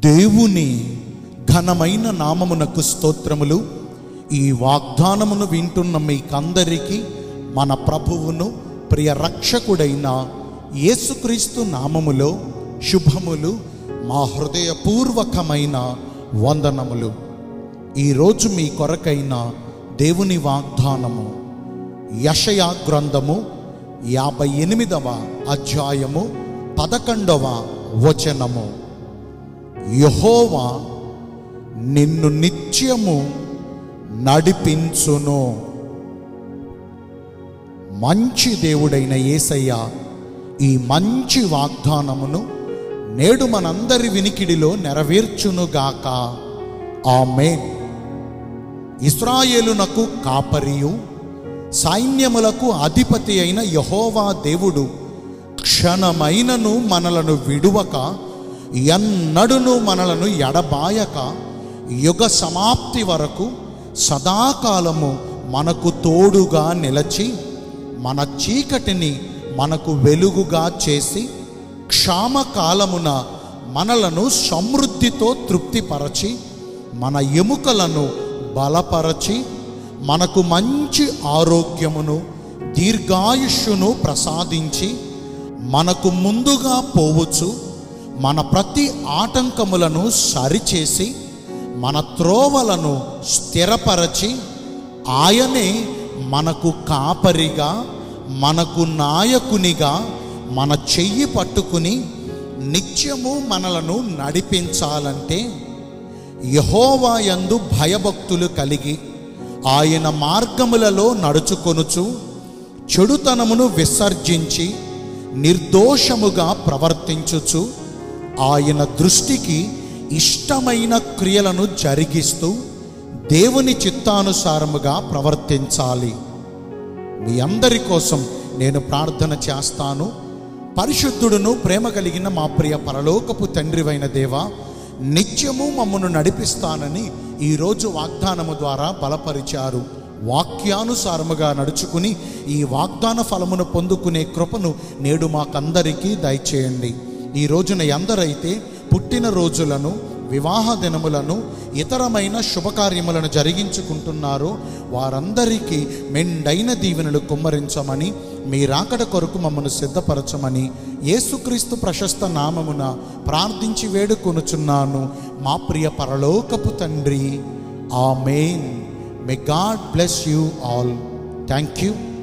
దేవుని ఘనమైన నామమునకు స్తోత్రములు ఈ వాగ్దానమును వింటున్న మీకందరికీ మన ప్రభువును ప్రియ రక్షకుడైన యేసుక్రీస్తు నామములో శుభములు మా హృదయపూర్వకమైన వందనములు ఈరోజు మీ కొరకైన దేవుని వాగ్దానము యషయా గ్రంథము యాభై ఎనిమిదవ అధ్యాయము పదకొండవ వచనము యహోవా నిన్ను నిత్యము నడిపించును మంచి దేవుడైన యేసయ్య ఈ మంచి వాగ్దానమును నేడు మనందరి వినికిడిలో నెరవేర్చునుగాక ఆమేన్ ఇస్రాయేలునకు కాపరియు సైన్యములకు అధిపతి అయిన యహోవా దేవుడు క్షణమైనను మనలను విడువక ఎన్నడును మనలను ఎడబాయక యుగ సమాప్తి వరకు సదాకాలము మనకు తోడుగా నిలచి మన చీకటిని మనకు వెలుగుగా చేసి క్షామకాలమున మనలను సమృద్ధితో తృప్తిపరచి మన ఎముకలను బలపరచి మనకు మంచి ఆరోగ్యమును దీర్ఘాయుష్యును ప్రసాదించి మనకు ముందుగా పోవచ్చు మన ప్రతి ఆటంకములను సరిచేసి మన త్రోవలను స్థిరపరచి ఆయనే మనకు కాపరిగా మనకు నాయకునిగా మన చెయ్యి పట్టుకుని నిత్యము మనలను నడిపించాలంటే యహోవా యందు భయభక్తులు కలిగి ఆయన మార్గములలో నడుచుకొనుచు చెడుతనమును విసర్జించి నిర్దోషముగా ప్రవర్తించుచు ఆయన దృష్టికి ఇష్టమైన క్రియలను జరిగిస్తూ దేవుని చిత్తానుసారముగా ప్రవర్తించాలి మీ అందరి కోసం నేను ప్రార్థన చేస్తాను పరిశుద్ధుడును ప్రేమ కలిగిన మా ప్రియ పరలోకపు తండ్రివైన దేవ నిత్యము మమ్మను నడిపిస్తానని ఈరోజు వాగ్దానము ద్వారా బలపరిచారు వాక్యానుసారముగా నడుచుకుని ఈ వాగ్దాన ఫలమును పొందుకునే కృపను నేడు మాకందరికీ దయచేయండి ఈ రోజున ఎందరైతే పుట్టిన రోజులను వివాహ దినములను ఇతరమైన శుభకార్యములను జరిగించుకుంటున్నారో వారందరికీ మెండైన దీవెనలు కుమ్మరించమని మీ రాకడ కొరకు మమ్మను సిద్ధపరచమని యేసుక్రీస్తు ప్రశస్త నామమున ప్రార్థించి వేడుకొనుచున్నాను మా ప్రియ పరలోకపు తండ్రి amen may God bless you all thank you